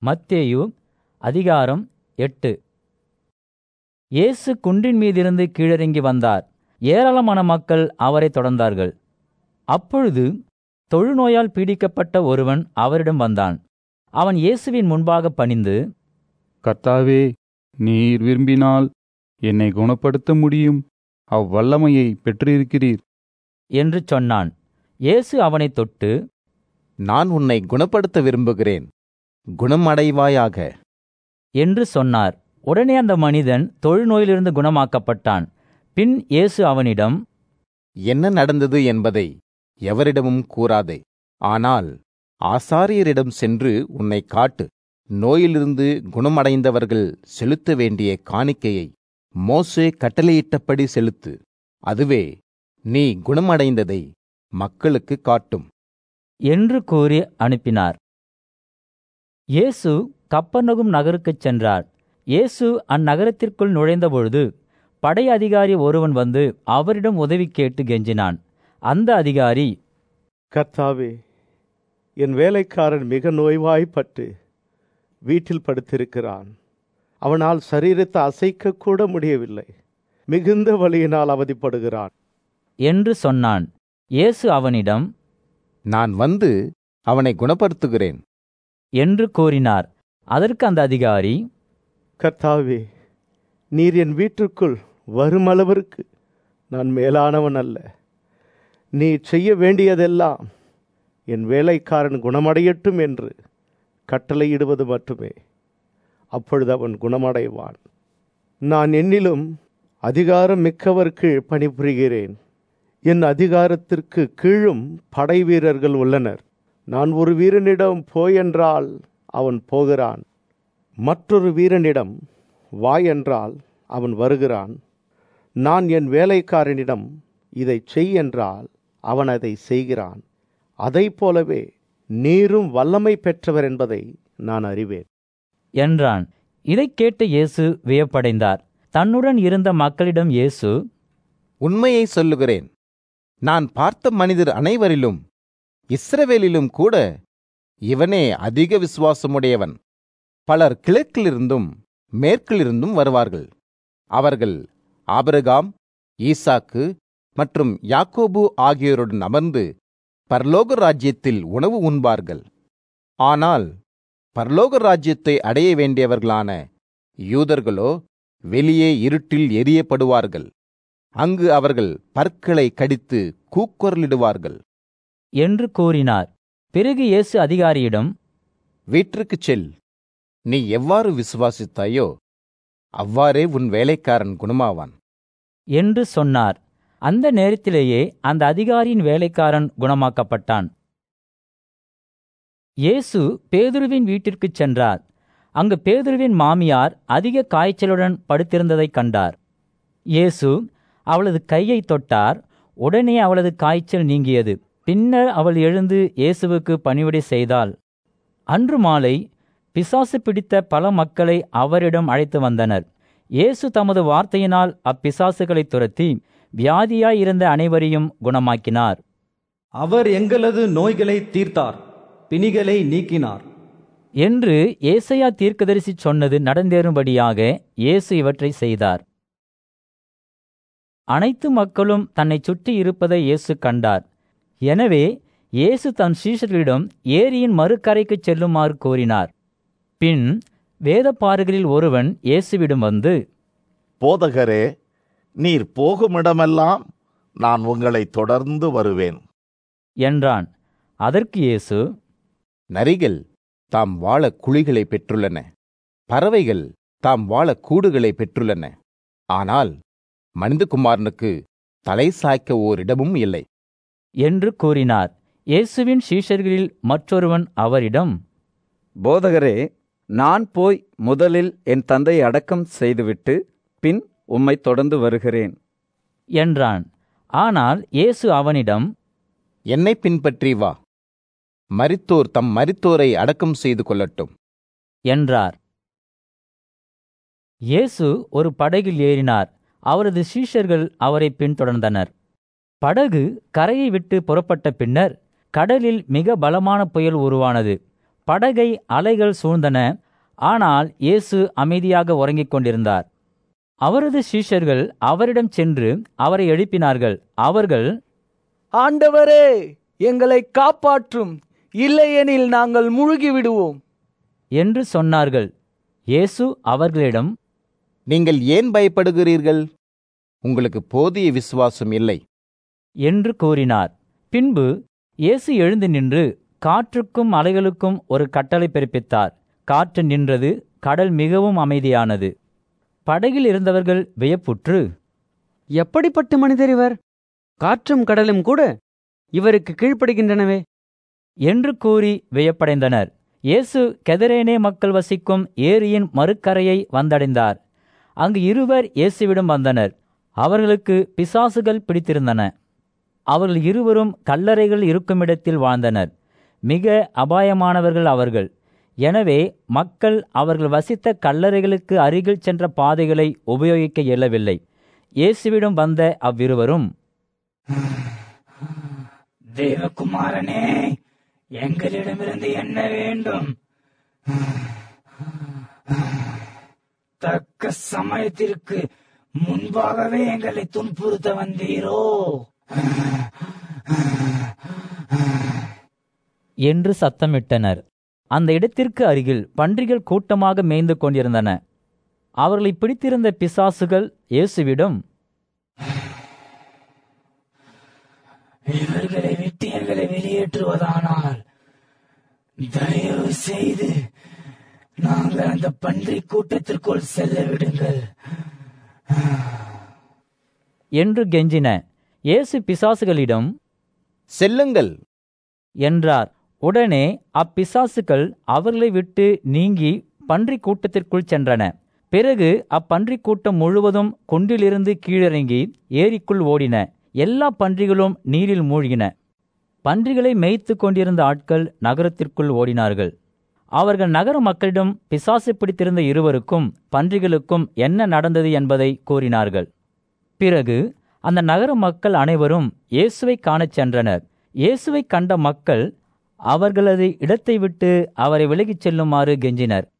மத்தேயு அதிகாரம் எட்டு இயேசு குன்றின் மீதிருந்து கீழிறங்கி வந்தார் ஏராளமான மக்கள் அவரை தொடர்ந்தார்கள் அப்பொழுது தொழுநோயால் பீடிக்கப்பட்ட ஒருவன் அவரிடம் வந்தான் அவன் இயேசுவின் முன்பாக பணிந்து கர்த்தாவே நீர் விரும்பினால் என்னை குணப்படுத்த முடியும் அவ்வல்லமையை பெற்றிருக்கிறீர் என்று சொன்னான் இயேசு அவனைத் தொட்டு நான் உன்னை குணப்படுத்த விரும்புகிறேன் குணமடைவாயாக என்று சொன்னார் உடனே அந்த மனிதன் தொழுநோயிலிருந்து குணமாக்கப்பட்டான் பின் இயேசு அவனிடம் என்ன நடந்தது என்பதை எவரிடமும் கூறாதே ஆனால் ஆசாரியரிடம் சென்று உன்னை காட்டு நோயிலிருந்து குணமடைந்தவர்கள் செலுத்த வேண்டிய காணிக்கையை மோசே கட்டளையிட்டபடி செலுத்து அதுவே நீ குணமடைந்ததை மக்களுக்கு காட்டும் என்று கூறி அனுப்பினார் இயேசு கப்பர்நகும் நகருக்குச் சென்றார் இயேசு அந்நகரத்திற்குள் நுழைந்தபொழுது படை அதிகாரி ஒருவன் வந்து அவரிடம் உதவி கேட்டு கெஞ்சினான் அந்த அதிகாரி கர்த்தாவே என் வேலைக்காரன் மிக நோய்வாய்ப்பட்டு வீட்டில் படுத்திருக்கிறான் அவனால் சரீரத்தை அசைக்க கூட முடியவில்லை மிகுந்த வலியினால் அவதிப்படுகிறான் என்று சொன்னான் இயேசு அவனிடம் நான் வந்து அவனை குணப்படுத்துகிறேன் என்று கூறினார் அதற்கு அந்த அதிகாரி கர்த்தாவே நீர் என் வீட்டிற்குள் வருமளவிற்கு நான் மேலானவன் அல்ல நீ செய்ய வேண்டியதெல்லாம் என் வேலைக்காரன் குணமடையட்டும் என்று கட்டளையிடுவது மட்டுமே அப்பொழுது அவன் குணமடைவான் நான் என்னிலும் அதிகாரம் மிக்கவர் கீழ் பணிபுரிகிறேன் என் அதிகாரத்திற்கு கீழும் படை வீரர்கள் உள்ளனர் நான் ஒரு வீரனிடம் போய் என்றால் அவன் போகிறான் மற்றொரு வீரனிடம் வா என்றால் அவன் வருகிறான் நான் என் வேலைக்காரனிடம் இதை செய் என்றால் அவன் அதை செய்கிறான் அதைப் போலவே நீரும் வல்லமை பெற்றவர் என்பதை நான் அறிவேன் என்றான் இதைக் கேட்ட இயேசு வியப்படைந்தார் தன்னுடன் இருந்த மக்களிடம் இயேசு உண்மையை சொல்லுகிறேன் நான் பார்த்த மனிதர் அனைவரிலும் இஸ்ரவேலிலும் கூட இவனே அதிக விசுவாசமுடையவன் பலர் கிழக்கிலிருந்தும் மேற்கிலிருந்தும் வருவார்கள் அவர்கள் ஆபிரகாம் ஈசாக்கு மற்றும் யாக்கோபு ஆகியோருடன் அமர்ந்து பரலோக ராஜ்யத்தில் உணவு உண்பார்கள் ஆனால் பரலோக ராஜ்யத்தை அடைய வேண்டியவர்களான யூதர்களோ வெளியே இருட்டில் எரியப்படுவார்கள் அங்கு அவர்கள் பற்களை கடித்து கூக்குரலிடுவார்கள் என்று கூறினார் பிறகு இயேசு அதிகாரியிடம் வீட்டிற்குச் செல் நீ எவ்வாறு விசுவாசித்தாயோ அவ்வாறே உன் வேலைக்காரன் குணமாவான் என்று சொன்னார் அந்த நேரத்திலேயே அந்த அதிகாரியின் வேலைக்காரன் குணமாக்கப்பட்டான் இயேசு பேதுருவின் வீட்டிற்குச் சென்றார் அங்கு பேதுருவின் மாமியார் அதிக காய்ச்சலுடன் படுத்திருந்ததைக் கண்டார் இயேசு அவளது கையை தொட்டார் உடனே அவளது காய்ச்சல் நீங்கியது பின்னர் அவள் எழுந்து இயேசுவுக்கு பணிவிடை செய்தாள் அன்று மாலை பிசாசு பிடித்த பல மக்களை அவரிடம் அழைத்து வந்தனர் இயேசு தமது வார்த்தையினால் அப்பிசாசுகளை துரத்தி வியாதியாய் இருந்த அனைவரையும் குணமாக்கினார் அவர் எங்களது நோய்களை தீர்த்தார் பிணிகளை நீக்கினார் என்று ஏசையா தீர்க்கதரிசி சொன்னது நடந்தேறும்படியாக இயேசு இவற்றை செய்தார் அனைத்து மக்களும் தன்னை சுற்றி இருப்பதை இயேசு கண்டார் எனவே இயேசு தம் சீஷர்களிடம் ஏரியின் மறுக்கரைக்குச் செல்லுமாறு கூறினார் பின் வேதப்பாறுகளில் ஒருவன் இயேசுவிடம் வந்து போதகரே நீர் போகுமிடமெல்லாம் நான் உங்களை தொடர்ந்து வருவேன் என்றான் அதற்கு இயேசு நரிகள் தாம் வாழ குழிகளை பெற்றுள்ளன பறவைகள் தாம் வாழ கூடுகளை பெற்றுள்ளன ஆனால் மனிதகுமாரனுக்கு தலை சாய்க்க ஓரிடமும் இல்லை என்று கூறினார் இயேசுவின் சீஷர்களில் மற்றொருவன் அவரிடம் போதகரே நான் போய் முதலில் என் தந்தை அடக்கம் செய்துவிட்டு பின் உம்மை தொடர்ந்து வருகிறேன் என்றான் ஆனால் இயேசு அவனிடம் என்னை பின்பற்றி வா மரித்தோர் தம் மரித்தோரை அடக்கம் செய்து கொள்ளட்டும் என்றார் இயேசு ஒரு படகில் ஏறினார் அவரது சீஷர்கள் அவரை பின்தொடர்ந்தனர் படகு கரையை விட்டு புறப்பட்ட பின்னர் கடலில் மிக பலமான புயல் உருவானது படகை அலைகள் சூழ்ந்தன ஆனால் இயேசு அமைதியாக உறங்கிக் கொண்டிருந்தார் அவரது சீஷர்கள் அவரிடம் சென்று அவரை எழுப்பினார்கள் அவர்கள் ஆண்டவரே எங்களை காப்பாற்றும் இல்லையெனில் நாங்கள் முழுகி விடுவோம் என்று சொன்னார்கள் இயேசு அவர்களிடம் நீங்கள் ஏன் பயப்படுகிறீர்கள் உங்களுக்கு போதிய விசுவாசம் இல்லை என்று கூறினார் பின்பு இயேசு எழுந்து நின்று காற்றுக்கும் அலைகளுக்கும் ஒரு கட்டளை பிறப்பித்தார் காற்று நின்றது கடல் மிகவும் அமைதியானது படகில் இருந்தவர்கள் வியப்புற்று எப்படிப்பட்ட மனிதர் இவர் காற்றும் கடலும் கூட இவருக்கு கீழ்ப்படுகின்றனவே என்று கூறி வியப்படைந்தனர் இயேசு கெதரேனே மக்கள் வசிக்கும் ஏரியின் மறுக்கரையை வந்தடைந்தார் அங்கு இருவர் இயேசுவிடம் வந்தனர் அவர்களுக்கு பிசாசுகள் பிடித்திருந்தன அவர்கள் இருவரும் கல்லறைகள் இருக்குமிடத்தில் வாழ்ந்தனர் மிக அபாயமானவர்கள் அவர்கள் எனவே மக்கள் அவர்கள் வசித்த கல்லறைகளுக்கு அருகில் சென்ற பாதைகளை உபயோகிக்க இயலவில்லை இயேசுவிடம் வந்த அவ்விருவரும் தேவகுமாரனே எங்களிடமிருந்து என்ன வேண்டும் தக்க சமயத்திற்கு முன்பாகவே எங்களை துன்புறுத்த வந்தீரோ என்று சத்தமிட்டனர் அந்த இடத்திற்கு அருகில் பன்றிகள் கூட்டமாக மேய்ந்து கொண்டிருந்தன அவர்களை பிடித்திருந்த பிசாசுகள் இயேசுவிடம் இவர்களை விட்டு எங்களை வெளியேற்றுவதானால் தயவு செய்து நாங்கள் அந்த பன்றி கூட்டத்திற்குள் செல்ல விடுங்கள் என்று கெஞ்சின இயேசு பிசாசுகளிடம் செல்லுங்கள் என்றார் உடனே அப்பிசாசுகள் அவர்களை விட்டு நீங்கி பன்றி கூட்டத்திற்குள் சென்றன பிறகு அப்பன்றி கூட்டம் முழுவதும் குன்றிலிருந்து கீழிறங்கி ஏரிக்குள் ஓடின எல்லா பன்றிகளும் நீரில் மூழ்கின பன்றிகளை மேய்த்து கொண்டிருந்த ஆட்கள் நகரத்திற்குள் ஓடினார்கள் அவர்கள் நகர மக்களிடம் பிசாசு பிடித்திருந்த இருவருக்கும் பன்றிகளுக்கும் என்ன நடந்தது என்பதை கூறினார்கள் பிறகு அந்த நகர மக்கள் அனைவரும் இயேசுவை காணச் சென்றனர் இயேசுவை கண்ட மக்கள் அவர்களது இடத்தை விட்டு அவரை விலகிச் செல்லுமாறு கெஞ்சினர்